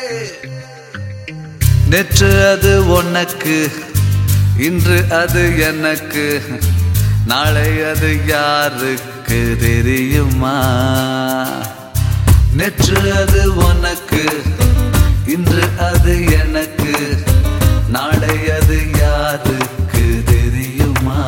நேற்று அது உனக்கு இன்று அது எனக்கு நாளை அது யாருக்கு தெரியுமா நேற்று அது உனக்கு இன்று அது எனக்கு நாளை அது யாருக்கு தெரியுமா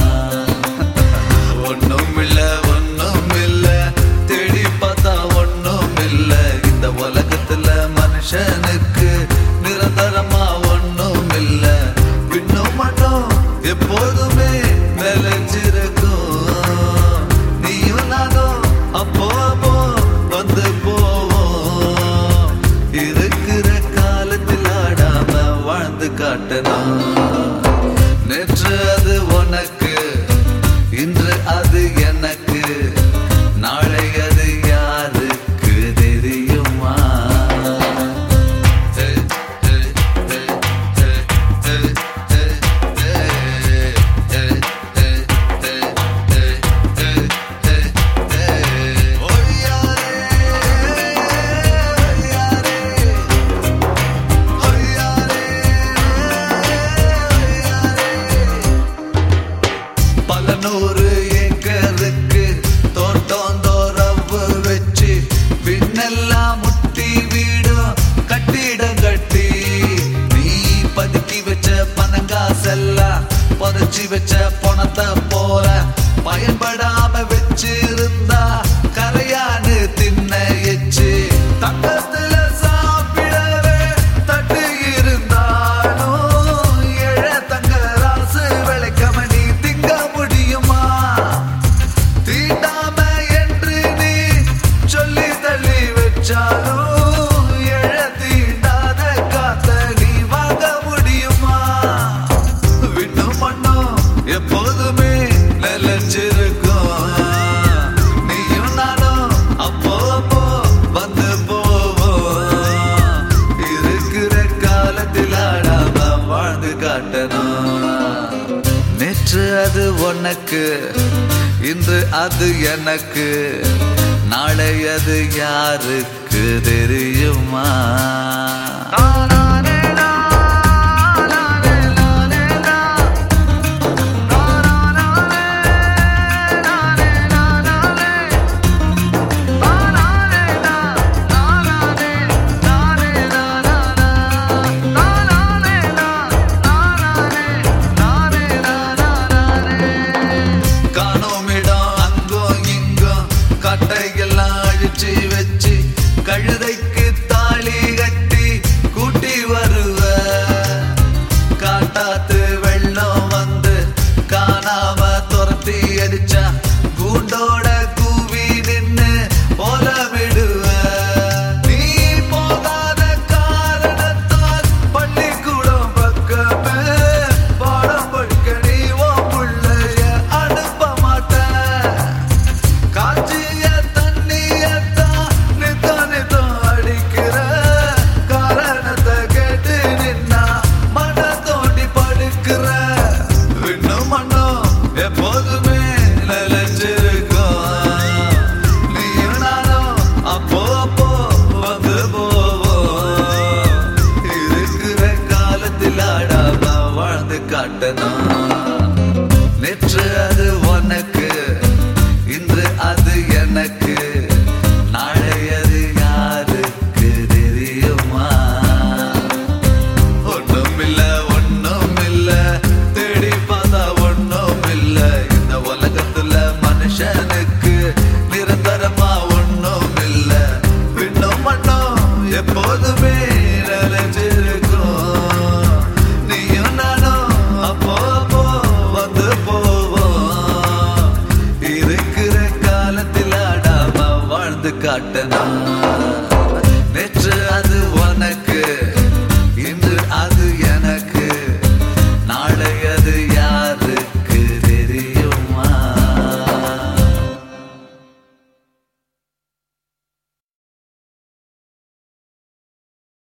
ஒண்ணும் இல்ல ஒண்ணும் இல்ல தேடி பார்த்தா ஒண்ணும் இல்ல இந்த உலகத்துல மனுஷனுக்கு நிரந்தரமா ஒண்ணும் இல்ல பின்னும் மட்டும் எப்போதுமே நிலைச்சிருக்கும் நீயும் நானும் அப்போ அப்போ வந்து போவோம் இருக்கிற காலத்தில் ஆடாம வாழ்ந்து காட்டணும் நேற்று அது உனக்கு இன்று அது எனக்கு நாளை அது யாருக்கு தெரியுமா பல நூறு ஏக்கருக்கு தோட்டம் தோறவு வச்சு பின்னெல்லாம் முட்டி வீடும் கட்டிடம் கட்டி நீ பதுக்கி வச்ச பணங்காசெல்லாம் புதைச்சி வச்ச பணத்தை போல பயன்படாம வச்சிருந்தா கரையான்னு தின்ன எச்சு தங்கத்துல சாப்பிடவே தட்டு இருந்தாலும் ஏழ தங்க ராசு விளைக்காம நீ திங்க முடியுமா தீண்டாம என்று நீ சொல்லி தள்ளி வச்சாலும் எழ தீண்டாத காத்த நீ வாங்க முடியுமா விண்ணும் மண்ணும் எப்போதுமே நிலைச்சிருக்கும் நீயும் நானும் அப்போ அப்போ வந்து போவோம் இருக்கிற காலத்தில் ஆடாம வாழ்ந்து காட்டணும் நேற்று அது உனக்கு இன்று அது எனக்கு நாளை அது யாருக்கு தெரியுமா காணோம் இடம் அங்கும் இங்கும் கட்டையெல்லாம் அழிச்சு வச்சு கழுதைக்கு தாலி கட்டி கூட்டி வருவ காட்டாத்து வெள்ளம் வந்து காணாம துரத்தி அடிச்சா கூண்டோட கூவி நின்னு போல விடுவ நீ போகாத காரணத்தால் பள்ளிக்கூடம் பக்கமே பாடம் படிக்க நீ ஓ புள்ளைய அனுப்ப மாட்டேன் காய்ச்சிய தண்ணியத்தான் நித்தம் நித்தம் அடிக்கிற காரணத்தை கேட்டு நின்னா மன தோண்டி படுக்கிற விண்ணும் மண்ணும் எப்போதுமே நிலைச்சிருக்கும் நீயும் நானும் அப்போ அப்போ வந்து போவோம் இருக்கிற காலத்தில் ஆடாம வாழ்ந்து காட்டணும் நேற்று அது உனக்கு இன்று அது எனக்கு நாளை அது யாருக்கு தெரியுமா ஒண்ணும் இல்ல ஒண்ணும் இல்ல தேடி பார்த்தா ஒண்ணும் இல்ல இந்த உலகத்துல மனுஷனுக்கு நிரந்தரமா ஒண்ணும் இல்ல விண்ணும் மண்ணும் எப்போதுமே நிலைச்சு